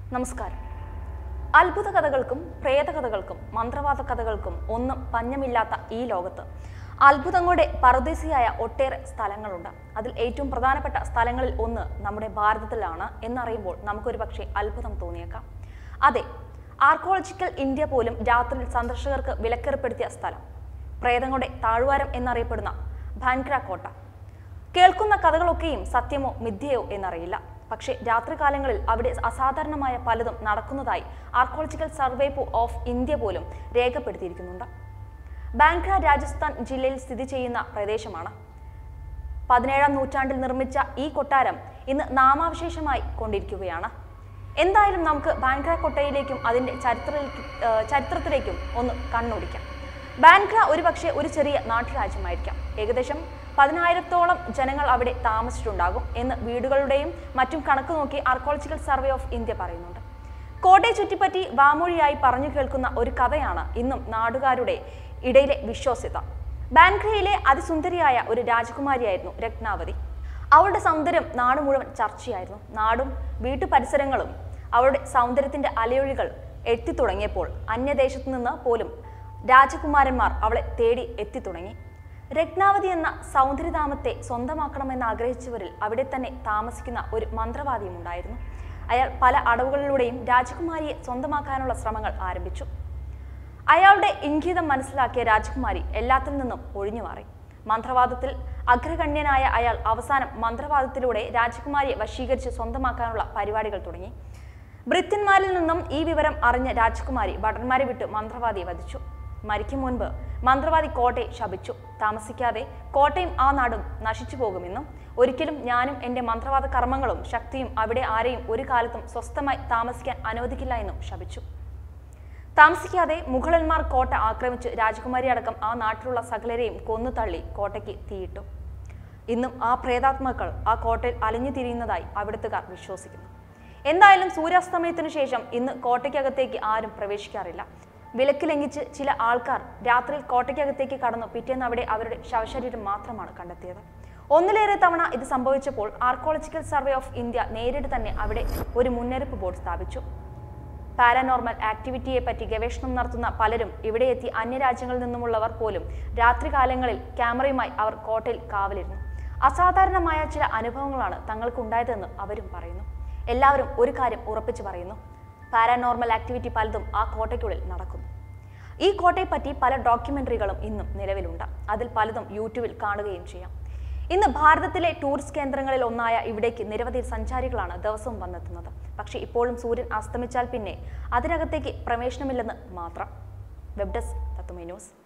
നമസ്കാരം അത്ഭുത കഥകൾക്കും പ്രേതകഥകൾക്കും മന്ത്രവാദ കഥകൾക്കും ഒന്നും പഞ്ഞമില്ലാത്ത ഈ ലോകത്ത് അത്ഭുതങ്ങളുടെ പറുദീസിയായ ഒട്ടേറെ സ്ഥലങ്ങളുണ്ട് അതിൽ ഏറ്റവും പ്രധാനപ്പെട്ട സ്ഥലങ്ങളിൽ ഒന്ന് നമ്മുടെ ഭാരതത്തിലാണ് എന്നറിയുമ്പോൾ നമുക്കൊരു പക്ഷേ അത്ഭുതം തോന്നിയേക്കാം അതെ ആർക്കോളജിക്കൽ ഇന്ത്യ പോലും രാത്രിയിൽ സന്ദർശകർക്ക് വിലക്കേർപ്പെടുത്തിയ സ്ഥലം പ്രേതങ്ങളുടെ താഴ്വാരം എന്നറിയപ്പെടുന്ന ഭാൻഗ്ര കോട്ട കേൾക്കുന്ന കഥകളൊക്കെയും സത്യമോ മിഥ്യയോ എന്നറിയില്ല പക്ഷേ രാത്രികാലങ്ങളിൽ അവിടെ അസാധാരണമായ പലതും നടക്കുന്നതായി ആർക്കോളജിക്കൽ സർവേ ഓഫ് ഇന്ത്യ പോലും രേഖപ്പെടുത്തിയിരിക്കുന്നുണ്ട് ബാൻഗ്ര രാജസ്ഥാൻ ജില്ലയിൽ സ്ഥിതി ചെയ്യുന്ന പ്രദേശമാണ് പതിനേഴാം നൂറ്റാണ്ടിൽ നിർമ്മിച്ച ഈ കൊട്ടാരം ഇന്ന് നാമാവശേഷമായി കൊണ്ടിരിക്കുകയാണ് എന്തായാലും നമുക്ക് ബാൻഗ്ര കൊട്ടയിലേക്കും അതിൻ്റെ ചരിത്രത്തിലേക്കും ഏഹ് ചരിത്രത്തിലേക്കും ഒന്ന് കണ്ണോടിക്കാം ബാൻഗ്ര ഒരുപക്ഷെ ഒരു ചെറിയ നാട്ടുരാജ്യമായിരിക്കാം ഏകദേശം പതിനായിരത്തോളം ജനങ്ങൾ അവിടെ താമസിച്ചിട്ടുണ്ടാകും എന്ന് വീടുകളുടെയും മറ്റും കണക്ക് നോക്കി ആർക്കോളജിക്കൽ സർവേ ഓഫ് ഇന്ത്യ പറയുന്നുണ്ട് കോട്ടയെ ചുറ്റിപ്പറ്റി വാമൊഴിയായി പറഞ്ഞു കേൾക്കുന്ന ഒരു കഥയാണ് ഇന്നും നാടുകാരുടെ ഇടയിലെ വിശ്വാസ്യത ബാൻഗ്രയിലെ അതിസുന്ദരിയായ ഒരു രാജകുമാരിയായിരുന്നു രത്നാവതി അവളുടെ സൗന്ദര്യം നാട് മുഴുവൻ ചർച്ചയായിരുന്നു നാടും വീട്ടുപരിസരങ്ങളും അവളുടെ സൗന്ദര്യത്തിന്റെ അലയൊഴികൾ എത്തിത്തുടങ്ങിയപ്പോൾ അന്യദേശത്തു നിന്ന് പോലും രാജകുമാരന്മാർ അവളെ തേടി എത്തിത്തുടങ്ങി രത്നാവതി എന്ന സൗന്ദര്യധാമത്തെ സ്വന്തമാക്കണമെന്ന് ആഗ്രഹിച്ചവരിൽ അവിടെ തന്നെ താമസിക്കുന്ന ഒരു മന്ത്രവാദിയും ഉണ്ടായിരുന്നു അയാൾ പല അടവുകളിലൂടെയും രാജകുമാരിയെ സ്വന്തമാക്കാനുള്ള ശ്രമങ്ങൾ ആരംഭിച്ചു അയാളുടെ ഇംഗിതം മനസ്സിലാക്കിയ രാജകുമാരി എല്ലാത്തിൽ നിന്നും ഒഴിഞ്ഞു മാറി മന്ത്രവാദത്തിൽ അഗ്രഗണ്യനായ അയാൾ അവസാനം മന്ത്രവാദത്തിലൂടെ രാജകുമാരിയെ വശീകരിച്ച് സ്വന്തമാക്കാനുള്ള പരിപാടികൾ തുടങ്ങി ഭൃത്യന്മാരിൽ നിന്നും ഈ വിവരം അറിഞ്ഞ രാജകുമാരി ഭടന്മാരെ വിട്ട് മന്ത്രവാദിയെ വധിച്ചു മരിക്കും മുൻപ് മന്ത്രവാദി കോട്ടയെ ശപിച്ചു താമസിക്കാതെ കോട്ടയും ആ നാടും നശിച്ചു പോകുമെന്നും ഒരിക്കലും ഞാനും എൻ്റെ മന്ത്രവാദ കർമ്മങ്ങളും ശക്തിയും അവിടെ ആരെയും ഒരു കാലത്തും സ്വസ്ഥമായി താമസിക്കാൻ അനുവദിക്കില്ല എന്നും ശപിച്ചു താമസിക്കാതെ മുഗളന്മാർ കോട്ട ആക്രമിച്ച് രാജകുമാരി അടക്കം ആ നാട്ടിലുള്ള സകലരെയും കൊന്നു തള്ളി കോട്ടയ്ക്ക് തീയിട്ടു ഇന്നും ആ പ്രേതാത്മാക്കൾ ആ കോട്ടയിൽ അലിഞ്ഞു തിരിയുന്നതായി അവിടുത്തുകാർ വിശ്വസിക്കുന്നു എന്തായാലും സൂര്യാസ്തമയത്തിനു ശേഷം ഇന്ന് കോട്ടയ്ക്കകത്തേക്ക് ആരും പ്രവേശിക്കാറില്ല വിലക്ക് ലംഘിച്ച് ചില ആൾക്കാർ രാത്രിയിൽ കോട്ടയ്ക്കകത്തേക്ക് കടന്നു പിറ്റേന്ന് അവിടെ അവരുടെ ശവശരീരം മാത്രമാണ് കണ്ടെത്തിയത് ഒന്നിലേറെ തവണ ഇത് സംഭവിച്ചപ്പോൾ ആർക്കോളജിക്കൽ സർവേ ഓഫ് ഇന്ത്യ നേരിട്ട് തന്നെ അവിടെ ഒരു മുന്നറിയിപ്പ് ബോർഡ് സ്ഥാപിച്ചു പാരാനോർമൽ ആക്ടിവിറ്റിയെ പറ്റി ഗവേഷണം നടത്തുന്ന പലരും ഇവിടെ എത്തി അന്യരാജ്യങ്ങളിൽ നിന്നുമുള്ളവർ പോലും രാത്രികാലങ്ങളിൽ ക്യാമറയുമായി അവർ കോട്ടയിൽ കാവലിരുന്നു അസാധാരണമായ ചില അനുഭവങ്ങളാണ് തങ്ങൾക്കുണ്ടായതെന്ന് അവരും പറയുന്നു എല്ലാവരും ഒരു കാര്യം ഉറപ്പിച്ചു പറയുന്നു പാരാനോർമൽ ആക്ടിവിറ്റി പലതും ആ കോട്ടയ്ക്കുള്ളിൽ നടക്കുന്നു ഈ കോട്ടയെപ്പറ്റി പല ഡോക്യുമെന്ററികളും ഇന്നും നിലവിലുണ്ട് അതിൽ പലതും യൂട്യൂബിൽ കാണുകയും ചെയ്യാം ഇന്ന് ഭാരതത്തിലെ ടൂറിസ്റ്റ് കേന്ദ്രങ്ങളിൽ ഒന്നായ ഇവിടേക്ക് നിരവധി സഞ്ചാരികളാണ് ദിവസവും വന്നെത്തുന്നത് പക്ഷേ ഇപ്പോഴും സൂര്യൻ അസ്തമിച്ചാൽ പിന്നെ അതിനകത്തേക്ക് പ്രവേശനമില്ലെന്ന് മാത്രം വെബ് ഡെസ്ക് തത്തുമൈ ന്യൂസ്